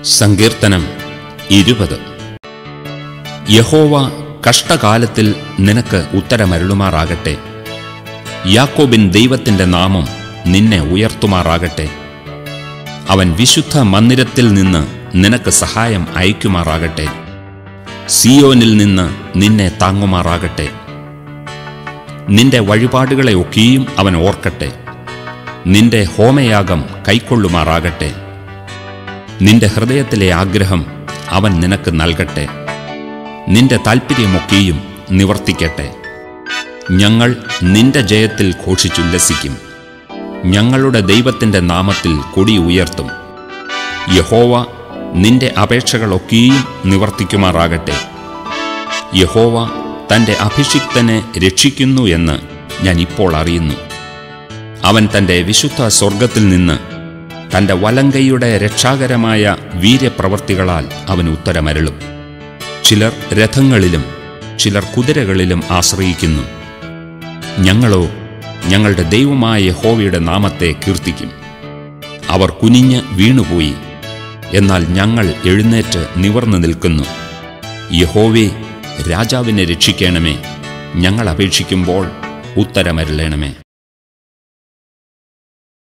സങ്കീർത്തനം ഇരുപത് യഹോവ കഷ്ടകാലത്തിൽ നിനക്ക് ഉത്തരമരുളുമാറാകട്ടെ യാക്കോബിൻ ദൈവത്തിൻ്റെ നാമം നിന്നെ ഉയർത്തുമാറാകട്ടെ അവൻ വിശുദ്ധ മന്ദിരത്തിൽ നിന്ന് നിനക്ക് സഹായം അയക്കുമാറാകട്ടെ സിയോനിൽ നിന്ന് നിന്നെ താങ്ങുമാറാകട്ടെ നിന്റെ വഴിപാടുകളെ ഒക്കെയും അവൻ ഓർക്കട്ടെ നിന്റെ ഹോമയാഗം കൈക്കൊള്ളുമാറാകട്ടെ നിന്റെ ഹൃദയത്തിലെ ആഗ്രഹം അവൻ നിനക്ക് നൽകട്ടെ നിന്റെ താൽപ്പര്യമൊക്കെയും നിവർത്തിക്കട്ടെ ഞങ്ങൾ നിന്റെ ജയത്തിൽ ഘോഷിച്ചുല്ലസിക്കും ഞങ്ങളുടെ ദൈവത്തിൻ്റെ നാമത്തിൽ കൊടി ഉയർത്തും യഹോവ നിന്റെ അപേക്ഷകളൊക്കെയും നിവർത്തിക്കുമാറാകട്ടെ യഹോവ തൻ്റെ അഭിഷിക്തനെ രക്ഷിക്കുന്നു എന്ന് ഞാൻ ഇപ്പോൾ അറിയുന്നു അവൻ തൻ്റെ വിശുദ്ധ സ്വർഗത്തിൽ നിന്ന് തൻ്റെ വലങ്കയുടെ രക്ഷാകരമായ വീര്യപ്രവർത്തികളാൽ അവൻ ഉത്തരമരളും ചിലർ രഥങ്ങളിലും ചിലർ കുതിരകളിലും ആശ്രയിക്കുന്നു ഞങ്ങളോ ഞങ്ങളുടെ ദൈവമായ യഹോവയുടെ നാമത്തെ കീർത്തിക്കും അവർ കുനിഞ്ഞ് വീണുപോയി എന്നാൽ ഞങ്ങൾ എഴുന്നേറ്റ് നിവർന്നു നിൽക്കുന്നു യഹോവേ രാജാവിനെ രക്ഷിക്കണമേ ഞങ്ങൾ അപേക്ഷിക്കുമ്പോൾ ഉത്തരമരുളണമേ